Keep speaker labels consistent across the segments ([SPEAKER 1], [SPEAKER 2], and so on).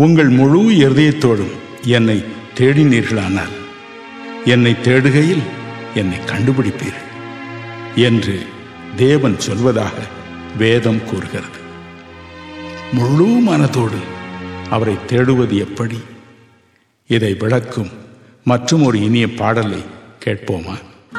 [SPEAKER 1] உங்கள் முழு இருதயத்தோடும் என்னை தேடினீர்களானால் என்னை தேடுகையில் என்னை கண்டுபிடிப்பீர்கள் என்று தேவன் சொல்வதாக வேதம் கூறுகிறது முழு மனதோடு அவரை தேடுவது எப்படி இதை விளக்கும் மற்றும் ஒரு இனிய பாடலை கேட்போமா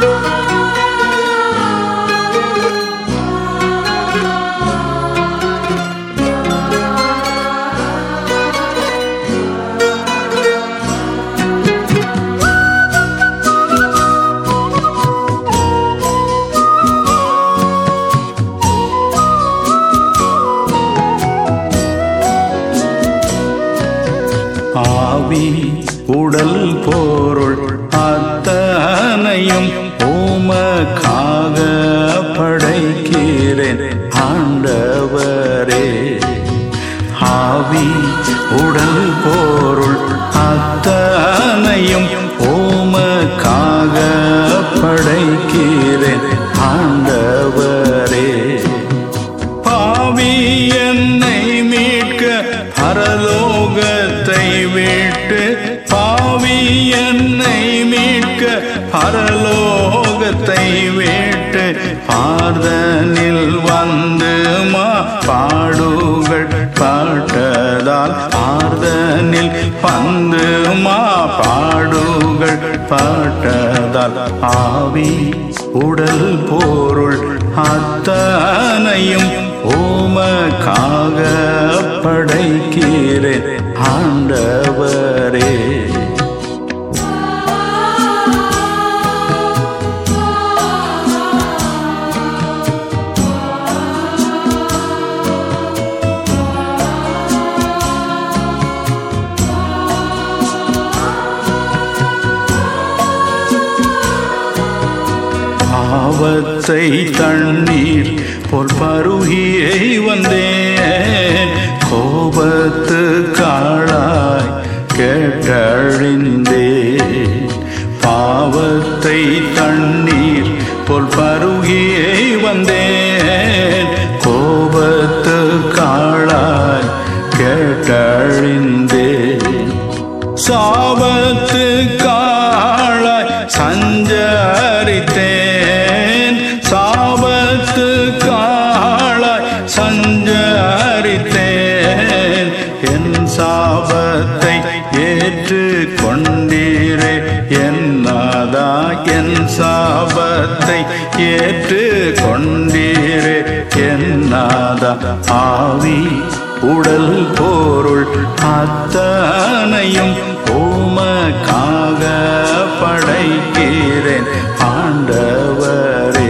[SPEAKER 2] ஆவி உடல் பொருள் அத்தனையும் உமக்காக படைக்கிறேன் ஆண்டவரே ஆவி உடல் பொருள் அத்தனையும் உமக்காக படைக்கிறேன் ஆண்டவரே பாவி என்னை மீட்க பரலோகத்தை விட்டு பாவி என்னை மீட்க பரலோகத்தை விட்டு பார்தனில் வந்து மா பாடுகள் பாட்டதால் பார்தனில் வந்து மா பாடுகள் பாட்டதால் ஆவி உடல் பொருள் அத்தனையும் உமக்காக படைக்கிறேன் ஆண்டவரே பாவத்தை தண்ணீர் போல் பருகியை வந்தேன் கோபத்து காளாய் கேட்டழிந்தேன் பாவத்தை தண்ணீர் போல் பருகியை வந்தேன் கோபத்து காளாய் கேட்டழிந்தேன் சாபத்து காளாய் சஞ்சரித்தேன் சாபத்து காளாய் சஞ்சரித்தேன் என் சாபத்தை ஏற்று கொண்டீரே என்னதா என் சாபத்தை ஏற்று கொண்டீரே என்னதா ஆவி உடல் பொருள் அத்தனையும் உமக்காக படைக்கிறேன் ஆண்டவரே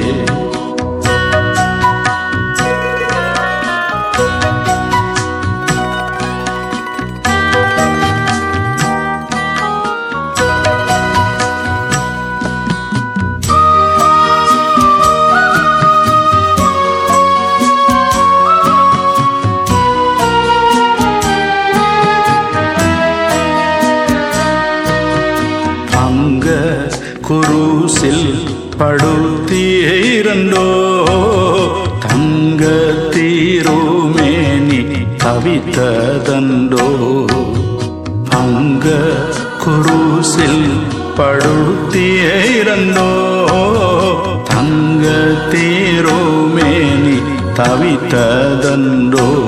[SPEAKER 2] அங்க குருசில் படுத்தீரண்டோ தங்க தீருமேனி தவித்ததண்டோ அங்க குருசில் படுத்தீரண்டோ தங்க தீருமேனி தவித்ததண்டோ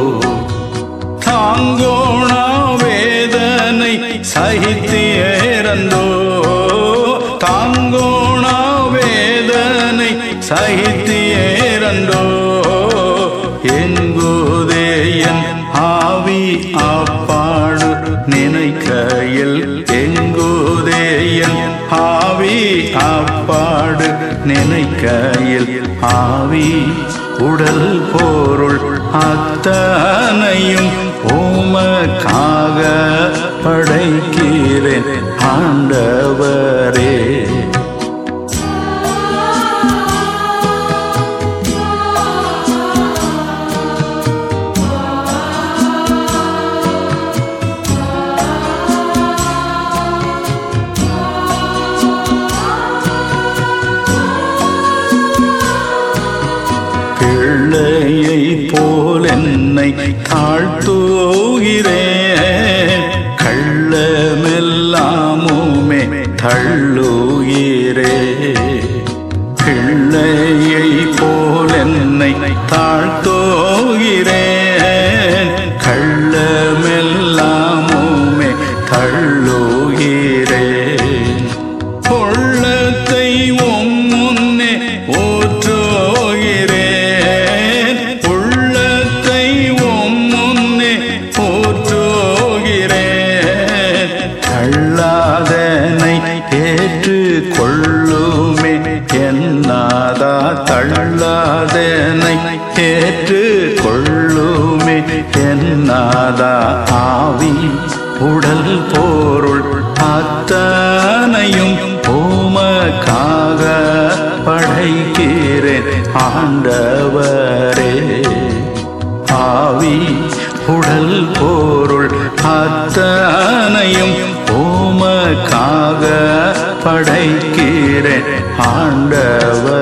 [SPEAKER 2] தாங்கோணா வேதனை சகித்தியேரந்தோ தாங்கோணா வேதனை சகித்தியேரந்தோ எங்கோதேயன் ஆவி அப்பாடு நினைக்கையில் எங்கோதேயன் ஆவி அப்பாடு நினைக்கையில் ஆவி உடல் பொருள் அத்தனையும் உமக்காக படைக்கிறேன் ஆண்டவரே பிள்ளையை போல் என்னை தாழ்த்துகிறேன் ஏற்று கொள்ளுமே என்னாதா ஆவி உடல் பொருள் அத்தனையும் உமக்காக படைக்கிறேன் ஆண்டவரே ஆவி உடல் பொருள் அத்தனையும் உமக்காக படைக்கிறேன் ஆண்டவரே